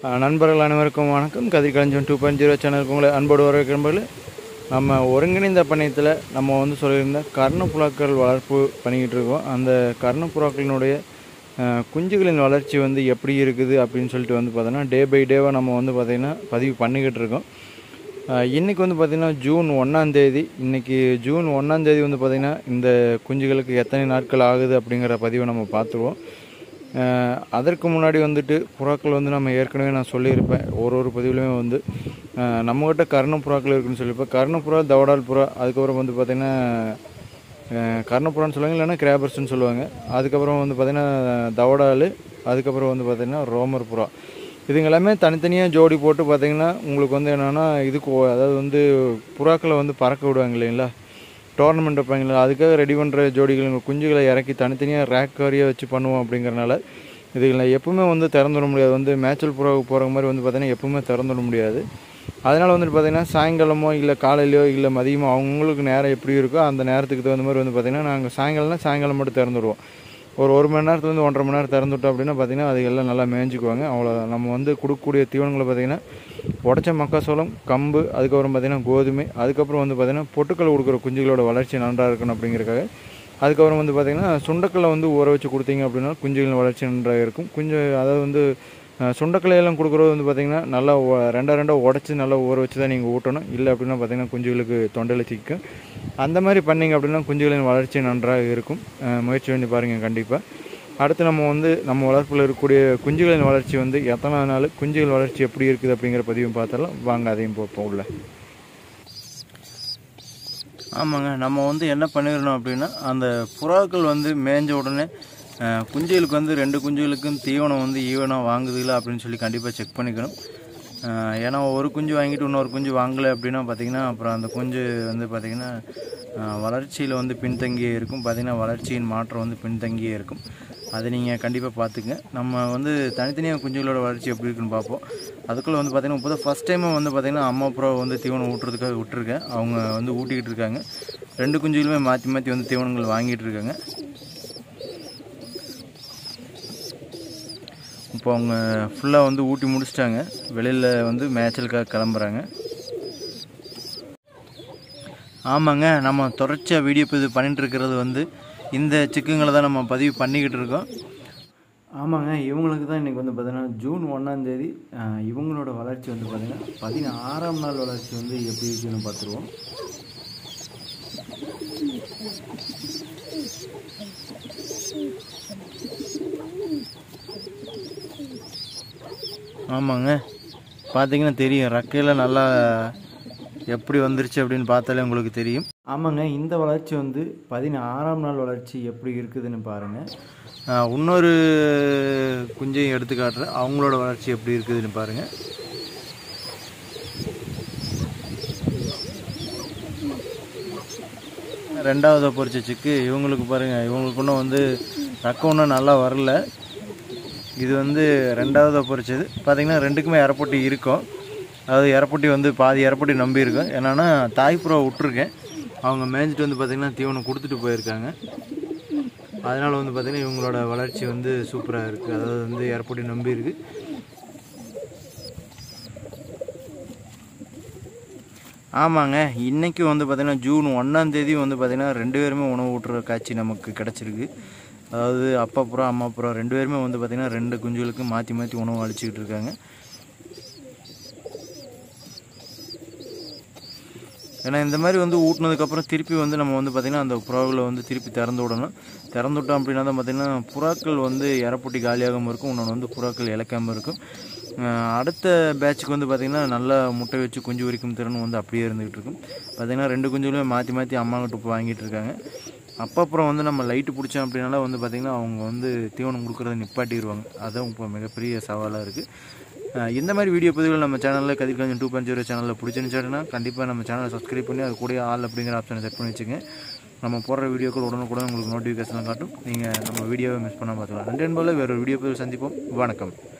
அஹ் நண்பர்கள் அனைவருக்கும் வணக்கம் கதிர்கலஞ்சம் டூ பாயிண்ட் ஜீரோ சேனலுக்கு உங்களை அன்போடு வரவேற்கிறபோது நம்ம ஒருங்கிணைந்த பண்ணையத்தில் நம்ம வந்து சொல்லியிருந்த கர்ணப்புறாக்கள் வளர்ப்பு பண்ணிக்கிட்டு இருக்கோம் அந்த கர்ணப்புறாக்களினுடைய அஹ், குஞ்சுகளின் வளர்ச்சி வந்து எப்படி இருக்குது அப்படின்னு சொல்லிட்டு வந்து பார்த்தோன்னா டே பை டேவாக நம்ம வந்து பார்த்திங்கன்னா பதிவு பண்ணிக்கிட்டு இருக்கோம் அஹ், இன்னைக்கு வந்து பார்த்திங்கன்னா ஜூன் ஒன்றாந்தேதி இன்னைக்கு ஜூன் ஒன்றாந்தேதி வந்து பார்த்திங்கன்னா இந்த குஞ்சுகளுக்கு எத்தனை நாட்கள் ஆகுது அப்படிங்கிற பதிவை நம்ம பார்த்துருவோம் அஹ் அதற்கு முன்னாடி வந்துட்டு புறாக்கள் வந்து நம்ம ஏற்கனவே நான் சொல்லியிருப்பேன் ஒரு ஒரு பதிவுலையுமே வந்து அஹ் நம்மகிட்ட கர்ண புறாக்கள் இருக்குன்னு சொல்லியிருப்பேன் கர்ண புறா தவடால் புறா அதுக்கப்புறம் வந்து பார்த்திங்கன்னா அஹ் கர்ணப்புறான்னு சொல்லுவாங்க இல்லைன்னா கிராபர்ஸ்னு சொல்லுவாங்க அதுக்கப்புறம் வந்து பார்த்திங்கன்னா தவடால் அதுக்கப்புறம் வந்து பார்த்திங்கன்னா ரோமர் புறா இதுங்க எல்லாமே தனித்தனியாக ஜோடி போட்டு பார்த்திங்கன்னா உங்களுக்கு வந்து என்னென்னா இதுக்கு ஒ- அதாவது வந்து புறாக்களை வந்து பறக்க விடுவாங்க இல்லைங்களா டோர்னமெண்ட் வைப்பாங்களா அதுக்காக ரெடி பண்ணுற ஜோடிகள் குஞ்சுகளை இறக்கி தனித்தனியாக ரேக் வாரியாக வச்சு பண்ணுவோம் அப்படிங்கிறனால இதுகளை எப்பவுமே வந்து திறந்து விட முடியாது வந்து மேய்ச்சல் புறாவுக்கு போகிற மாதிரி வந்து பார்த்திங்கன்னா எப்பவுமே திறந்து விட முடியாது அதனால் வந்துட்டு பார்த்திங்கன்னா சாயங்காலமோ இல்லை காலையிலையோ இல்லை மதியமோ அவங்களுக்கு நேரம் எப்படி இருக்கோ அந்த நேரத்துக்கு தகுந்த மாதிரி வந்து பார்த்திங்கன்னா நாங்கள் சாயங்காலம்னா சாயங்காலம் மட்டும் திறந்து விடுவோம் ஒரு ஒரு மணி நேரத்துலேருந்து ஒன்றரை மணி நேரம் திறந்து விட்டோம் அப்படின்னா பார்த்திங்கன்னா அது எல்லாம் நல்லா மேய்ஞ்சிக்குவாங்க அவ்வளோ நம்ம வந்து கொடுக்கக்கூடிய தீவனங்களை பார்த்திங்கன்னா உடச்ச மக்காசோளம் கம்பு அதுக்கப்புறம் பார்த்திங்கன்னா கோதுமை அதுக்கப்புறம் வந்து பார்த்திங்கன்னா பொட்டுக்கல் கொடுக்குற குஞ்சுகளோட வளர்ச்சி நன்றாக இருக்கணும் அப்படிங்கிறக்காக அதுக்கப்புறம் வந்து பார்த்திங்கன்னா சுண்டக்கல்லை வந்து ஊற வச்சு கொடுத்தீங்க அப்படின்னா குஞ்சுகளின் வளர்ச்சி நன்றாக இருக்கும் குஞ்சு அதாவது வந்து அஹ், சுண்டக்கல்லை எல்லாம் கொடுக்குறது வந்து பார்த்திங்கன்னா நல்லா ஒ- ரெண்டா ரெண்டா உடச்சி நல்லா ஊற வச்சு தான் நீங்கள் ஊட்டணும் இல்லை அப்படின்னா பார்த்திங்கன்னா குஞ்சுகளுக்கு தொண்டையில் சிக்கும் அந்த மாதிரி பண்ணீங்க அப்படின்னா குஞ்சுகளின் வளர்ச்சி நன்றாக இருக்கும் அஹ், முயற்சி பண்ணி பாருங்கள் கண்டிப்பாக அடுத்து நம்ம வந்து நம்ம வளர்ப்பில் இருக்கக்கூடிய குஞ்சுகளின் வளர்ச்சி வந்து எத்தனை நாள் குஞ்சுகள் வளர்ச்சி எப்படி இருக்குது அப்படிங்கிற பதிவும் பார்த்தாலும் வாங்க அதையும் பார்ப்போம் உள்ள ஆமாங்க நம்ம வந்து என்ன பண்ணிடணும் அப்படின்னா அந்த புறாக்கள் வந்து மேய்ஞ்ச உடனே அஹ், குஞ்சுகளுக்கு வந்து ரெண்டு குஞ்சுகளுக்கும் தீவனம் வந்து ஈவனாக வாங்குதுல அப்படின்னு சொல்லி கண்டிப்பாக செக் பண்ணிக்கணும் அஹ், ஏன்னா ஒரு குஞ்சு வாங்கிட்டு இன்னொரு குஞ்சு வாங்கலை அப்படின்னா பார்த்தீங்கன்னா அப்புறம் அந்த குஞ்சு வந்து பார்த்திங்கன்னா வளர்ச்சியில் வந்து பின்தங்கியே இருக்கும் பார்த்திங்கன்னா வளர்ச்சியின் மாற்றம் வந்து பின்தங்கியே இருக்கும் அதை நீங்கள் கண்டிப்பாக பார்த்துங்க நம்ம வந்து தனித்தனியாக குஞ்சுகளோட வளர்ச்சி எப்படி இருக்குன்னு பார்ப்போம் அதுக்குள்ளே வந்து பார்த்திங்கன்னா இப்போ தான் ஃபஸ்ட் டைமாக வந்து பார்த்திங்கன்னா அம்மா புறா வந்து தீவனம் ஊட்டுறதுக்காக விட்டுருக்கேன் அவங்க வந்து ஊட்டிக்கிட்டு இருக்காங்க ரெண்டு குஞ்சுகளுமே மாற்றி மாற்றி வந்து தீவனங்கள் வாங்கிட்டு இருக்காங்க இப்போ அவங்க ஃபுல்லாக வந்து ஊட்டி முடிச்சிட்டாங்க வெளியில் வந்து மேய்ச்சலுக்காக கிளம்புறாங்க ஆமாங்க நம்ம தொடர்ச்சியாக வீடியோ இது பண்ணிட்டு இருக்கிறது வந்து இந்த சிக்குங்களை தான் நம்ம பதிவு பண்ணிக்கிட்டு இருக்கோம் ஆமாங்க இவங்களுக்கு தான் இன்றைக்கி வந்து பார்த்தீங்கன்னா ஜூன் ஒன்றாந்தேதி இவங்களோட வளர்ச்சி வந்து பார்த்திங்கன்னா பதினாறாம் நாள் வளர்ச்சி வந்து எப்படி இருக்குன்னு பார்த்துருவோம் ஆமாங்க பார்த்தீங்கன்னா தெரியும் ரெக்கையில் நல்லா எப்படி வந்துருச்சு அப்படின்னு பார்த்தாலே உங்களுக்கு தெரியும் ஆமாங்க இந்த வளர்ச்சி வந்து பதினாறாம் நாள் வளர்ச்சி எப்படி இருக்குதுன்னு பாருங்கள் இன்னொரு குஞ்சையும் எடுத்து காட்டுறேன் அவங்களோட வளர்ச்சி எப்படி இருக்குதுன்னு பாருங்கள் ரெண்டாவது பொரிச்ச சிக்கு இவங்களுக்கு பாருங்கள் இவங்களுக்கு இன்னும் வந்து ரக்கம் இன்னும் நல்லா வரல இது வந்து ரெண்டாவது பொரிச்சது பார்த்தீங்கன்னா ரெண்டுக்குமே இறப்பொட்டி இருக்கும் அதாவது இறப்பொட்டி வந்து பாதி இறப்பொட்டி நம்பி இருக்கும் என்னன்னா தாய்ப்புறா விட்டுருக்கேன் அவங்க மேய்ஞ்சிட்டு வந்து பார்த்திங்கன்னா தீவனம் கொடுத்துட்டு போயிருக்காங்க அதனால் வந்து பார்த்திங்கன்னா இவங்களோட வளர்ச்சி வந்து சூப்பராக இருக்குது அதாவது வந்து இறப்பொட்டி நம்பி இருக்குது ஆமாங்க இன்றைக்கி வந்து பார்த்திங்கன்னா ஜூன் ஒன்றாம் தேதி வந்து பார்த்திங்கன்னா ரெண்டு பேருமே உணவு ஊட்டுற காட்சி நமக்கு கிடச்சிருக்கு அதாவது அப்பா புறா அம்மா புறா ரெண்டு பேருமே வந்து பார்த்திங்கன்னா ரெண்டு குஞ்சுகளுக்கு மாற்றி மாற்றி உணவு அளிச்சுக்கிட்டு இருக்காங்க ஏன்னா இந்த மாதிரி வந்து ஊட்டினதுக்கப்புறம் திருப்பி வந்து நம்ம வந்து பார்த்திங்கன்னா அந்த புறாக்களை வந்து திருப்பி திறந்து விடணும் திறந்து விட்டோம் அப்படின்னா தான் பார்த்திங்கன்னா புறாக்கள் வந்து இறப்பொட்டி காலியாகாமல் இருக்கும் இன்னொன்று வந்து புறாக்கள் இழக்காமல் இருக்கும் அஹ் அடுத்த பேட்சுக்கு வந்து பார்த்திங்கன்னா நல்லா முட்டை வச்சு குஞ்சு வரைக்கும் திறன் வந்து அப்படியே இருந்துகிட்டு இருக்கும் பார்த்திங்கன்னா ரெண்டு குஞ்சுகளுமே மாற்றி மாற்றி அம்மா கிட்ட இப்போ வாங்கிட்டு இருக்காங்க அப்போ அப்புறம் வந்து நம்ம லைட்டு பிடிச்சோம் அப்படின்னால வந்து பார்த்திங்கன்னா அவங்க வந்து தீவனம் கொடுக்குறத நிப்பாட்டிடுவாங்க அதுவும் இப்போ மிகப்பெரிய சவாலாக இருக்குது அஹ் இந்த மாதிரி வீடியோ பதிவுகள் நம்ம சேனலில் கதிர்காஞ்சம் டூ பாயிண்ட் ஜீரோ சேனலில் பிடிச்சிருந்துச்சுன்னா கண்டிப்பாக நம்ம சேனலை சப்ஸ்கிரைப் பண்ணி அது கூட ஆல் அப்படிங்கிற ஆப்ஷனை செட் பண்ணி வச்சுங்க நம்ம போடுற வீடியோக்கள் உடனுக்குடன் உங்களுக்கு நோட்டிஃபிகேஷன் காட்டும் நீங்கள் நம்ம வீடியோவை மிஸ் பண்ணாமல் பார்த்துக்கலாம் நன்றி என்பதில் வேறு ஒரு வீடியோ பதிவு சந்திப்போம் வணக்கம்